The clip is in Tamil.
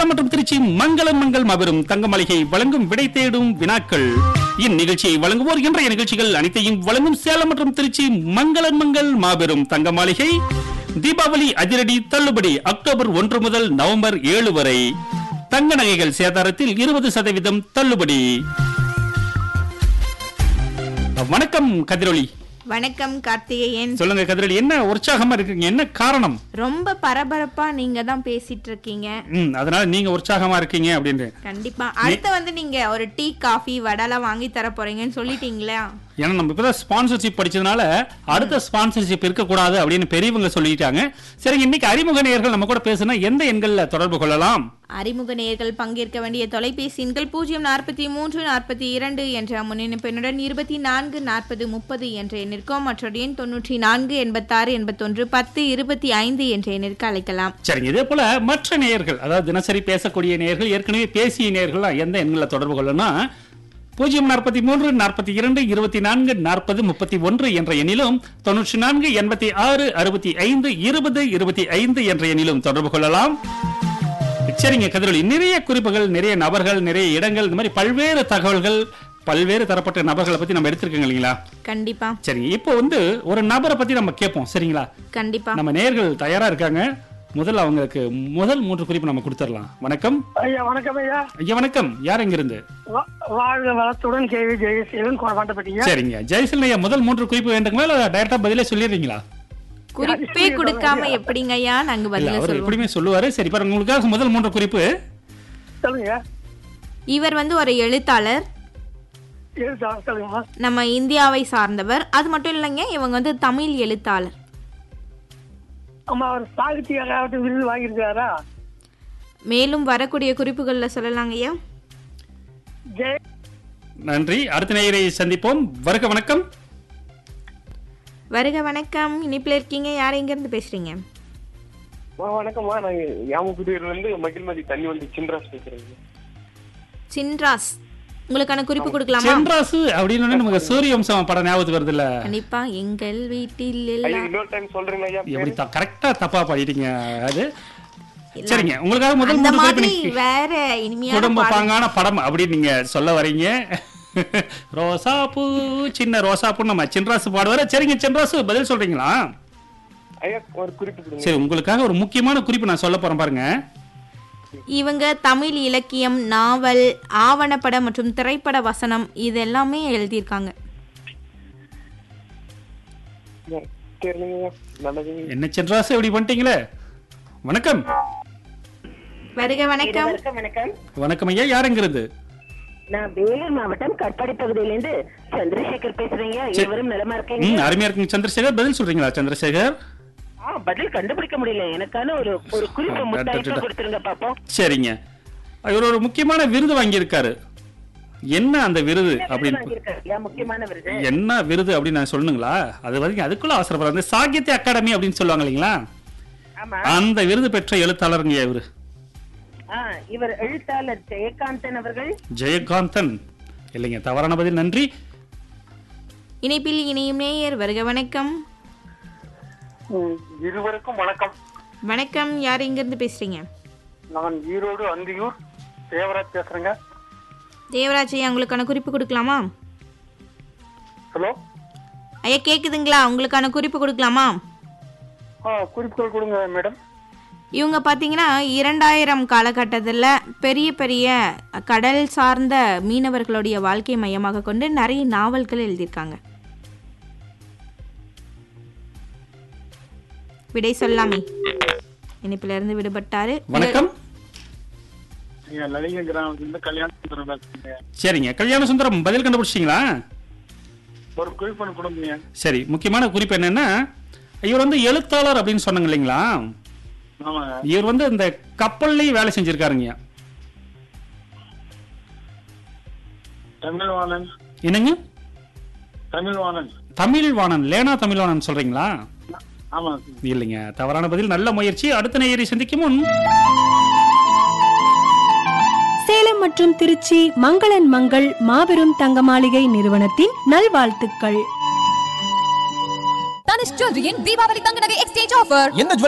சேலம் மற்றும் திருச்சி மங்களம் மங்கள் மாபெரும் தங்க மாளிகை வழங்கும் விடை தேடும் வினாக்கள் இந்நிகழ்ச்சியை வழங்குவோர் இன்றைய நிகழ்ச்சிகள் அனைத்தையும் வழங்கும் சேலம் மற்றும் திருச்சி மங்களம் மங்கள் மாபெரும் தங்க மாளிகை தீபாவளி அதிரடி தள்ளுபடி அக்டோபர் ஒன்று முதல் நவம்பர் ஏழு வரை தங்க நகைகள் சேதாரத்தில் இருபது சதவீதம் தள்ளுபடி வணக்கம் கதிரொலி வணக்கம் கார்த்திகேயன் சொல்லுங்க கதிரொலி என்ன உற்சாகமா இருக்கீங்க என்ன காரணம் ரொம்ப பரபரப்பா நீங்க தான் பேசிட்டு இருக்கீங்க ம் அதனால நீங்க உற்சாகமா இருக்கீங்க அப்படின்னு கண்டிப்பா அடுத்து வந்து நீங்க ஒரு டீ காஃபி வடைலாம் வாங்கி தர போறீங்கன்னு சொல்லிட்டீங்களா ஏன்னா நம்ம இப்பதான் ஸ்பான்சர்ஷிப் படிச்சதுனால அடுத்த ஸ்பான்சர்ஷிப் இருக்கக்கூடாது அப்படின்னு பெரியவங்க சொல்லிட்டாங்க சரி இன்னைக்கு அறிமுக நேயர்கள் நம்ம கூட பேசுனா எந்த எண்கள்ல தொடர்பு கொள்ளலாம் அறிமுக நேயர்கள் பங்கேற்க வேண்டிய தொலைபேசி எண்கள் பூஜ்ஜியம் நாற்பத்தி மூன்று நாற்பத்தி இரண்டு என்ற முன்னிணைப்பெண்ணுடன் இருபத்தி நான்கு நாற்பது முப்பது என்ற எண்ணிற்கும் மற்றொரு எண் தொன்னூற்றி நான்கு எண்பத்தாறு எண்பத்தொன்று பத்து இருபத்தி ஐந்து என்ற எண்ணிற்கு அழைக்கலாம் சரிங்க இதே போல மற்ற நேயர்கள் அதாவது தினசரி பேசக்கூடிய நேயர்கள் ஏற்கனவே பேசிய நேயர்கள்லாம் எந்த எண்களை தொடர்பு கொள்ளணும் பூஜ்ஜியம் நாற்பத்தி மூன்று நாற்பத்தி இரண்டு இருபத்தி நான்கு நாற்பது முப்பத்தி ஒன்று என்ற எண்ணிலும் தொன்னூற்றி நான்கு எண்பத்தி ஆறு அறுபத்தி ஐந்து இருபது இருபத்தி ஐந்து என்ற எண்ணிலும் தொடர்பு கொள்ளலாம் சரிங்க கதிரொலி நிறைய குறிப்புகள் நிறைய நபர்கள் நிறைய இடங்கள் இந்த மாதிரி பல்வேறு தகவல்கள் பல்வேறு தரப்பட்ட நபர்களை பத்தி நம்ம எடுத்திருக்கோங்க இல்லைங்களா கண்டிப்பா சரிங்க இப்போ வந்து ஒரு நபரை பத்தி நம்ம கேட்போம் சரிங்களா கண்டிப்பா நம்ம நேயர்கள் தயாரா இருக்காங்க முதல்ல அவங்களுக்கு முதல் மூன்று குறிப்பு நம்ம கொடுத்துடலாம் வணக்கம் ஐயா வணக்கம் ஐயா ஐயா வணக்கம் யார் எங்கிருந்து வா- வாழ்க வளத்துடன் கேவி ஜெயசீலன் கொண்டாட்டப்பட்டீங்க சரிங்க ஜெயசீலன் ஐயா முதல் மூன்று குறிப்பு வேண்டுங்களா இல்ல டைரக்டா பதிலே சொல்லிடுறீங்களா குறிப்பே கொடுக்காம எப்படிங்கய்யா நாங்க இல்ல பதில அவர் சொல்லுவோம் எப்படியுமே சொல்லுவாரு சரி பாருங்க உங்களுக்காக முதல் மூன்று குறிப்பு சொல்லுங்க இவர் வந்து ஒரு எழுத்தாளர் ஏழு சார் சொல்லுங்கம்மா நம்ம இந்தியாவை சார்ந்தவர் அது மட்டும் இல்லைங்க இவங்க வந்து தமிழ் எழுத்தாளர் அம்மா அவர் சாகித்ய அகாடமி விருது வாங்கியிருக்காரா மேலும் வரக்கூடிய குறிப்புகள்ல சொல்லலாங்க ஐயா ஜெய நன்றி அடுத்த நேயரை சந்திப்போம் வருக வணக்கம் வருக வணக்கம் இனிப்புல இருக்கீங்க யார் எங்க இருந்து பேசுறீங்க வா- வணக்கம்மா நான் யாமகுடியில இருந்து மகிழ்மதி தண்ணி வந்து சின்ராஸ் பேசுறேங்க சின்ராஸ் உங்களுக்கான குறிப்பு கொடுக்கலாமா சென்றாசு அப்படின்னு உடனே நமக்கு சூரிய வம்சம் படம் ஞாபகத்துக்கு வருது இல்ல கண்டிப்பா எங்கள் வீட்டில் ஐயா எல்லாம் இன்னொரு டைம் சொல்றீங்களா ஐயா எப்படி கரெக்டா தப்பா பாடிட்டீங்க அது சரிங்க உங்களுக்காக முதல் அந்த மூன்று குறிப்பு மாதிரி நீங்க- வேற இனிமையான குடும்ப பாடல். பாங்கான படம் அப்படின்னு நீங்க சொல்ல வரீங்க ரோசாப்பூ சின்ன ரோசாப்பூ நம்ம சின்ராசு பாடுவாரு சரிங்க சின்ராசு பதில் சொல்றீங்களா ஐயா ஒரு குறிப்பு கொடுங்க சரி உங்களுக்காக ஒரு முக்கியமான குறிப்பு நான் சொல்ல போறேன் பாருங்க இவங்க தமிழ் இலக்கியம் நாவல் ஆவணப்பட மற்றும் திரைப்பட வசனம் இது எல்லாமே எழுதியிருக்காங்க ஐயா, சரிங்க ஐயா. நல்லதுங்க என்ன சின்ராசு இப்படி பண்ணிட்டீங்களே வணக்கம் வருக வணக்கம் வணக்கம் வணக்கம் வணக்கம் ஐயா யாருங்கிறது நான் வேலூர் மாவட்டம் கட்பாடி பகுதியிலிருந்து சந்திரசேகர் பேசுறீங்க இருவரும் நலமா இருக்கீங்க ம் அருமையா இருக்குங்க சந்திரசேகர் பதில் சொல்றீங்களா சந்திரசேகர் ஆ, பதில் கண்டுபிடிக்க முடியல எனக்கான ஒரு ஒரு குறிப்பு முத்தாய்ப்பா கொடுத்துருங்க பாப்போம் சரிங்க இவர் ஒரு முக்கியமான விருது வாங்கியிருக்காரு என்ன அந்த விருது அப்படின்னு வாங்கியிருக்காருயா, முக்கியமான விருது என்ன விருது அப்படின்னு நான் சொல்லணுங்களா அது வரைக்கும் அதுக்குள்ள அவசரப்படுற அந்த சாகித்ய அகாடமி அப்படின்னு சொல்லுவாங்க இல்லைங்களா ஆமா அந்த விருது பெற்ற எழுத்தாளருங்க இவரு ஆ, இவர் எழுத்தாளர் ஜெயகாந்தன் அவர்கள் ஜெயகாந்தன் இல்லைங்க தவறான பதில் நன்றி இணைப்பில் இணையும் நேயர் வருக வணக்கம் ம், இருவருக்கும் வணக்கம் வணக்கம் யார் எங்க இருந்து பேசுறீங்க நான் ஈரோடு அந்தியூர் தேவராஜ் பேசுறேங்க தேவராஜ் ஐயா உங்களுக்கான குறிப்பு கொடுக்கலாமா ஹலோ ஐயா கேக்குதுங்களா உங்களுக்கான குறிப்பு கொடுக்கலாமா ஆ குறிப்புகள் கொடுங்க மேடம் இவங்க பார்த்தீங்கன்னா இரண்டாயிரம் காலகட்டத்தில் பெரிய பெரிய கடல் சார்ந்த மீனவர்களுடைய வாழ்க்கை மையமாக கொண்டு நிறைய நாவல்கள் எழுதியிருக்காங்க விடை சொல்லாமே இனிப்புல இருந்து விடுபட்டாரு வணக்கம் ஐயா லலிங்க கிராமத்துல கல்யாணம் பேசுறேங்க சரிங்க கல்யாண சுந்தரம் பதில் கண்டுபிடிச்சிங்களா ஒரு குறிப்பு ஒன்று கொடுங்க சரி முக்கியமான குறிப்பு என்னன்னா இவர் வந்து எழுத்தாளர் அப்படின்னு சொன்னாங்க இல்லைங்களா ஆமாங்க இவர் வந்து இந்த கப்பல்லையும் வேலை செஞ்சிருக்காருங்க தமிழ்வாணன் என்னங்க தமிழ்வாணன் தமிழ் வாணன் லேனா தமிழ் வாணன் சொல்றீங்களா ஆமா இல்லைங்க தவறான பதில் நல்ல முயற்சி அடுத்த நேயரை சந்திக்கும் முன் சேலம் மற்றும் திருச்சி மங்களன் மங்கள் மாபெரும் தங்க மாளிகை நிறுவனத்தின் நல்வாழ்த்துக்கள் தனிஷ் ஜுவல்லரியின் தீபாவளி தங்க நகை எக்ஸ்சேஞ்ச் ஆஃபர் எந்த